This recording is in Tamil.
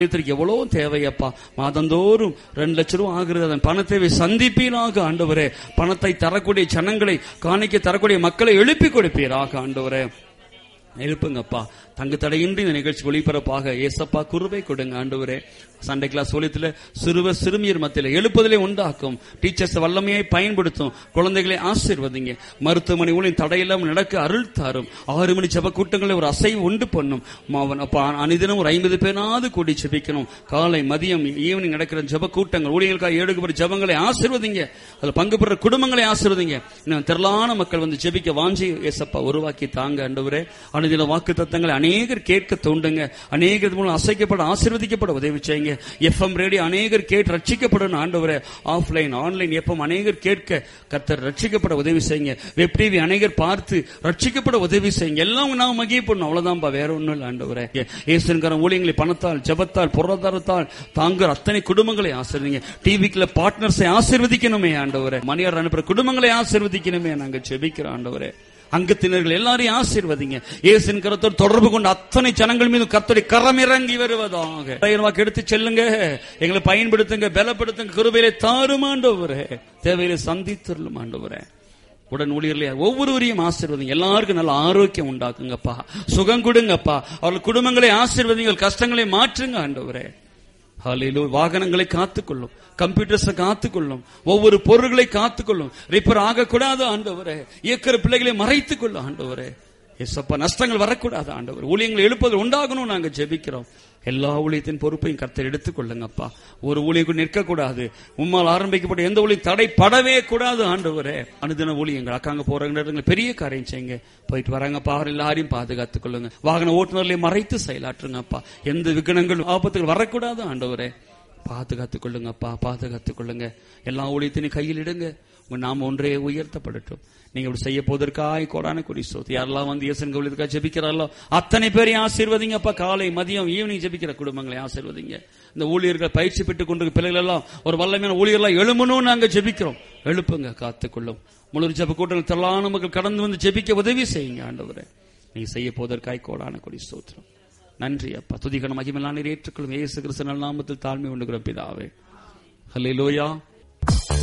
இதற்கு எவ்வளவு தேவையப்பா மாதந்தோறும் ரெண்டு லட்ச ரூபா ஆகுறது அதன் பண தேவை சந்திப்பீராக ஆண்டவரே பணத்தை தரக்கூடிய ஜனங்களை காணிக்க தரக்கூடிய மக்களை எழுப்பி கொடுப்பீராக ஆண்டவரே எழுப்புங்கப்பா தங்கு தடையின்றி இந்த நிகழ்ச்சி ஒளிபரப்பாக ஏசப்பா குருவை கொடுங்க ஆண்டவரே சண்டே கிளாஸ் ஒலித்துல சிறுவ சிறுமியர் மத்தியில் எழுப்புதலை உண்டாக்கும் டீச்சர்ஸ் வல்லமையை பயன்படுத்தும் குழந்தைகளை ஆசீர்வதிங்க மருத்துவமனை ஊழியம் தடையில்லாமல் நடக்க அருள் தாரும் ஆறு மணி ஜப கூட்டங்களை ஒரு அசைவு உண்டு பண்ணும் மாவன் அப்பா அனிதினம் ஒரு ஐம்பது பேராவது கூடி ஜெபிக்கணும் காலை மதியம் ஈவினிங் நடக்கிற ஜப கூட்டங்கள் ஊழியர்களுக்காக ஏழுபடி ஜபங்களை ஆசீர்வதிங்க அதில் பங்கு பெற குடும்பங்களை ஆசீர்வதிங்க இன்னும் திரளான மக்கள் வந்து ஜெபிக்க வாஞ்சி ஏசப்பா உருவாக்கி தாங்க ஆண்டவரே அனுதின வாக்கு தத்தங்களை அநேகர் கேட்க தோண்டுங்க அநேகர் மூலம் அசைக்கப்பட ஆசீர்வதிக்கப்பட உதவி செய்யுங்க எஃப்எம் ரேடியோ அநேகர் கேட்டு ரட்சிக்கப்படணும் ஆண்டவரே ஆஃப்லைன் ஆன்லைன் எஃப்எம் அநேகர் கேட்க கத்தர் ரட்சிக்கப்பட உதவி செய்யுங்க வெப் டிவி அநேகர் பார்த்து ரட்சிக்கப்பட உதவி செய்யுங்க எல்லாம் நான் மகிழ்ப்படணும் அவ்வளவுதான்பா வேற ஒண்ணும் இல்லை ஆண்டவரே ஏசுங்கிற ஊழியங்களை பணத்தால் ஜபத்தால் பொருளாதாரத்தால் தாங்குற அத்தனை குடும்பங்களை ஆசீர்வதிங்க டிவிக்குள்ள பார்ட்னர்ஸை ஆசீர்வதிக்கணுமே ஆண்டவரே மணியார் அனுப்புற குடும்பங்களை ஆசீர்வதிக்கணுமே நாங்க ஜெபிக்கிறோம் ஆண்டவரே அங்கத்தினர்கள் எல்லாரையும் ஆசீர்வதிங்க இயேசுவின் கரத்தோடு தொடர்பு கொண்ட அத்தனை ஜனங்கள் மீது கர்த்தருடைய கரம் இறங்கி வருவதாக ஆயிரம் வாக்கு எடுத்து செல்லுங்க எங்களை பயன்படுத்துங்க பலப்படுத்துங்க கிருபையிலே தாருமாண்டவரே தேவையிலே சந்தித்தருளும் ஆண்டவரே உடன் ஊழியர்களே ஒவ்வொருவரையும் ஆசீர்வதிங்க எல்லாருக்கும் நல்ல ஆரோக்கியம் உண்டாக்குங்கப்பா சுகம் கொடுங்கப்பா அவர்கள் குடும்பங்களை ஆசீர்வதிங்க கஷ்டங்களை மாற்றுங்க ஆண்டவரே ஹalleluya வாகனங்களை காத்துக்கொள்ளும் கம்ப்யூட்டர்ஸை காத்துக்கொள்ளும் ஒவ்வொரு பொருள்களை காத்துக்கொள்ளும் ரிப்பேர் ஆகக்கூடாது ஆண்டவரே இயக்கிற பிள்ளைகளை மறைத்துக் கொள்ளும் ஆண்டவரே எஸ்அப்பா நஷ்டங்கள் வரக்கூடாது ஆண்டவர் ஊழியங்கள் எழுப்பது உண்டாகணும் நாங்க ஜெபிக்கிறோம் எல்லா ஊழியத்தின் பொறுப்பையும் கர்த்தர் எடுத்துக்கொள்ளுங்கப்பா ஒரு ஊழியர்கள் நிற்கக்கூடாது உம்மால் ஆரம்பிக்கப்பட்ட எந்த ஊழியம் தடைப்படவே கூடாது ஆண்டவரே அனுதின ஊழியங்கள் அக்காங்க போறாங்க பெரிய காரியம் செய்யுங்க போயிட்டு வராங்கப்பா அவர் எல்லாரையும் பாதுகாத்துக் கொள்ளுங்க வாகன ஓட்டுநர்களை மறைத்து செயலாற்றுங்கப்பா எந்த விகனங்கள் ஆபத்துகள் வரக்கூடாது ஆண்டவரே பாதுகாத்துக் கொள்ளுங்கப்பா பாதுகாத்துக் கொள்ளுங்க எல்லா ஊழியத்தினையும் கையில் இடுங்க உங்க நாம ஒன்றே உயர்த்தப்படட்டும் நீங்க இப்படி செய்ய போவதற்காய் கோடான குறி சோத்து யாரெல்லாம் வந்து இயேசன் கோவிலுக்காக ஜெபிக்கிறாரோ அத்தனை பேரையும் ஆசீர்வதிங்கப்பா காலை மதியம் ஈவினிங் ஜெபிக்கிற குடும்பங்களை ஆசீர்வதிங்க இந்த ஊழியர்கள் பயிற்சி பெற்றுக் கொண்டிருக்க பிள்ளைகள் எல்லாம் ஒரு வல்லமையான ஊழியர்களாம் எழுமணும் நாங்க ஜெபிக்கிறோம் எழுப்புங்க காத்துக்கொள்ளும் முழு ஜெப கூட்டங்கள் திரளான மக்கள் கடந்து வந்து ஜெபிக்க உதவி செய்யுங்க ஆண்டவரே நீங்க செய்ய போவதற்காய் கோடான கொடி ஸ்தோத்திரம் நன்றி அப்பா துதிகன மகிமெல்லாம் நீர் ஏற்றுக்கொள்ளும் ஏசு கிறிஸ்து நாமத்தில் தாழ்மை உண்டுகிற பிதாவே ஹல்லேலூயா